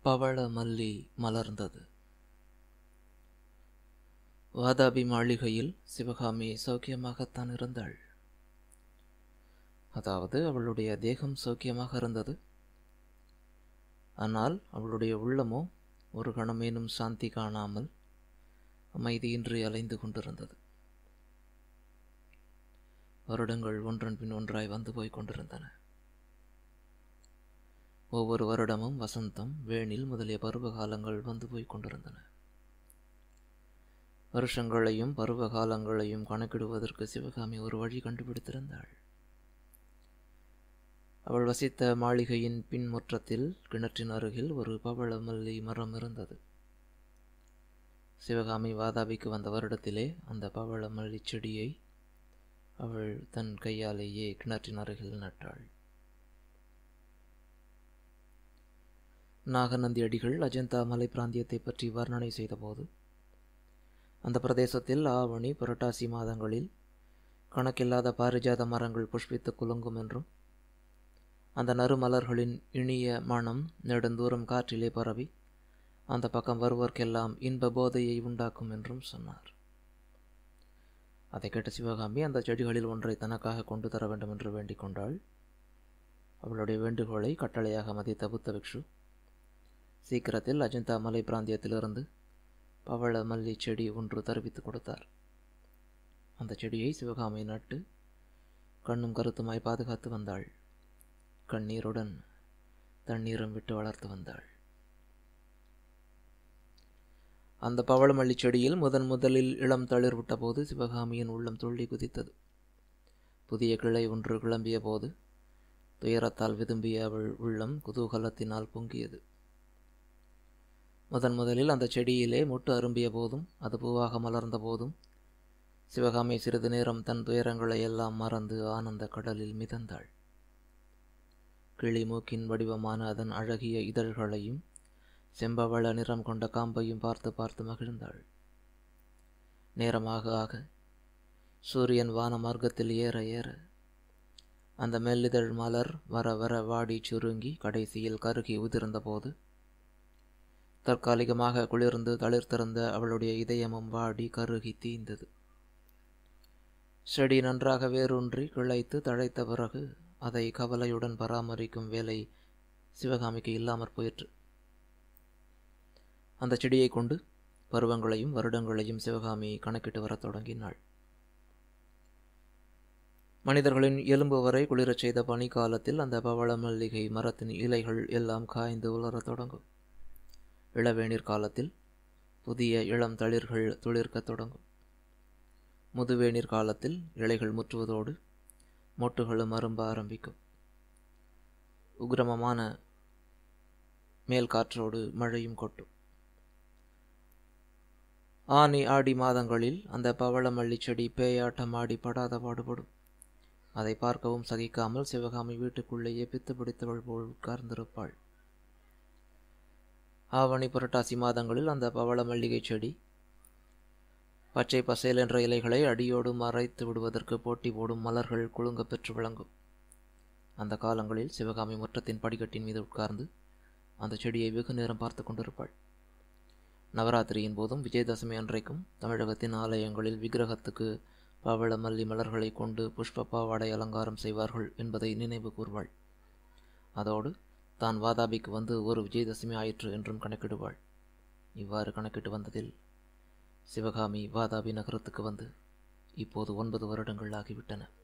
பவள மல்லி மலர்ந்தது வாதாபி மாளிகையில் சிவகாமி சௌக்கியமாகத்தான் இருந்தாள் அதாவது அவளுடைய தேகம் சௌக்கியமாக இருந்தது ஆனால் அவளுடைய உள்ளமோ ஒரு கணமேனும் சாந்தி காணாமல் அமைதியின்றி அலைந்து கொண்டிருந்தது வருடங்கள் ஒன்றன் பின் ஒன்றாய் வந்து போய் கொண்டிருந்தன ஒவ்வொரு வருடமும் வசந்தம் வேனில் முதலிய பருவ காலங்கள் வந்து போய் கொண்டிருந்தன வருஷங்களையும் பருவ காலங்களையும் கணக்கிடுவதற்கு சிவகாமி ஒரு வழி கண்டுபிடித்திருந்தாள் அவள் வசித்த மாளிகையின் பின்முற்றத்தில் கிணற்றின் அருகில் ஒரு பவள மல்லி மரம் இருந்தது சிவகாமி வாதாபிக்கு வந்த வருடத்திலே அந்த பவள மல்லி செடியை அவள் தன் கையாலேயே கிணற்றின் அருகில் நட்டாள் நாகநந்தி அடிகள் அஜந்தா மலை பிராந்தியத்தை பற்றி வர்ணனை செய்தபோது அந்த பிரதேசத்தில் ஆவணி புரட்டாசி மாதங்களில் கணக்கில்லாத பாரிஜாத மரங்கள் புஷ்பித்து குலுங்கும் என்றும் அந்த நறுமலர்களின் இனிய மனம் நெடுந்தூரம் காற்றிலே பரவி அந்த பக்கம் வருவோர்க்கெல்லாம் இன்ப போதையை உண்டாக்கும் என்றும் சொன்னார் அதை கேட்ட சிவகாமி அந்த செடிகளில் ஒன்றை தனக்காக கொண்டு தர வேண்டும் என்று வேண்டிக் கொண்டாள் அவளுடைய வேண்டுகோளை கட்டளையாக மதித்த புத்த பிக்ஷு சீக்கிரத்தில் அஜந்தா மலை பிராந்தியத்திலிருந்து பவள மல்லி செடி ஒன்று தருவித்து கொடுத்தார் அந்த செடியை சிவகாமி நட்டு கண்ணும் கருத்துமாய் பாதுகாத்து வந்தாள் கண்ணீருடன் தண்ணீரும் விட்டு வளர்த்து வந்தாள் அந்த பவளமல்லி செடியில் முதன் முதலில் இளம் தளிர் விட்டபோது சிவகாமியின் உள்ளம் துள்ளி குதித்தது புதிய கிளை ஒன்று கிளம்பிய போது துயரத்தால் விதும்பிய அவள் உள்ளம் குதூகலத்தினால் பொங்கியது முதன் முதலில் அந்த செடியிலே முட்டு அரும்பிய போதும் அது பூவாக மலர்ந்த போதும் சிவகாமி சிறிது நேரம் தன் துயரங்களை எல்லாம் மறந்து ஆனந்த கடலில் மிதந்தாள் கிளி மூக்கின் வடிவமான அதன் அழகிய இதழ்களையும் செம்பவள நிறம் கொண்ட காம்பையும் பார்த்து பார்த்து மகிழ்ந்தாள் நேரமாக ஆக சூரியன் வான மார்க்கத்தில் ஏற ஏற அந்த மெல்லிதழ் மலர் வர வர வாடி சுருங்கி கடைசியில் கருகி உதிர்ந்த போது தற்காலிகமாக குளிர்ந்து தளிர்த்திருந்த அவளுடைய இதயமும் வாடி கருகி தீந்தது செடி நன்றாக வேரூன்றி கிளைத்து தழைத்த பிறகு அதை கவலையுடன் பராமரிக்கும் வேலை சிவகாமிக்கு இல்லாமற் போயிற்று அந்த செடியை கொண்டு பருவங்களையும் வருடங்களையும் சிவகாமி கணக்கிட்டு வரத் தொடங்கினாள் மனிதர்களின் எலும்பு வரை குளிரச் செய்த பனிக்காலத்தில் அந்த பவள மல்லிகை மரத்தின் இலைகள் எல்லாம் காய்ந்து உலரத் தொடங்கும் இளவேநீர் காலத்தில் புதிய இளம் தளிர்கள் துளிர்க்கத் தொடங்கும் முதுவேநீர் காலத்தில் இலைகள் முற்றுவதோடு மொட்டுகளும் அரும்ப ஆரம்பிக்கும் உக்கிரமமான மேல் காற்றோடு மழையும் கொட்டும் ஆனி ஆடி மாதங்களில் அந்த பவளமல்லி செடி பேயாட்டம் ஆடி படாத பாடுபடும் அதை பார்க்கவும் சகிக்காமல் சிவகாமி வீட்டுக்குள்ளேயே பித்து பிடித்தவள் போல் உட்கார்ந்திருப்பாள் ஆவணி புரட்டாசி மாதங்களில் அந்த பவள மல்லிகை செடி பச்சை பசேல் என்ற இலைகளை அடியோடு மறைத்து விடுவதற்கு போட்டி போடும் மலர்கள் குலுங்க பெற்று விளங்கும் அந்த காலங்களில் சிவகாமி முற்றத்தின் படிக்கட்டின் மீது உட்கார்ந்து அந்த செடியை வெகு நேரம் பார்த்து கொண்டிருப்பாள் நவராத்திரியின் போதும் விஜயதசமி அன்றைக்கும் தமிழகத்தின் ஆலயங்களில் விக்கிரகத்துக்கு பவள மல்லி மலர்களை கொண்டு புஷ்ப பாவாடை அலங்காரம் செய்வார்கள் என்பதை நினைவு கூர்வாள் அதோடு தான் வாதாபிக்கு வந்து ஒரு விஜயதசமி ஆயிற்று என்றும் கணக்கிடுவாள் இவ்வாறு கணக்கிட்டு வந்ததில் சிவகாமி வாதாபி நகரத்துக்கு வந்து இப்போது ஒன்பது வருடங்கள் ஆகிவிட்டன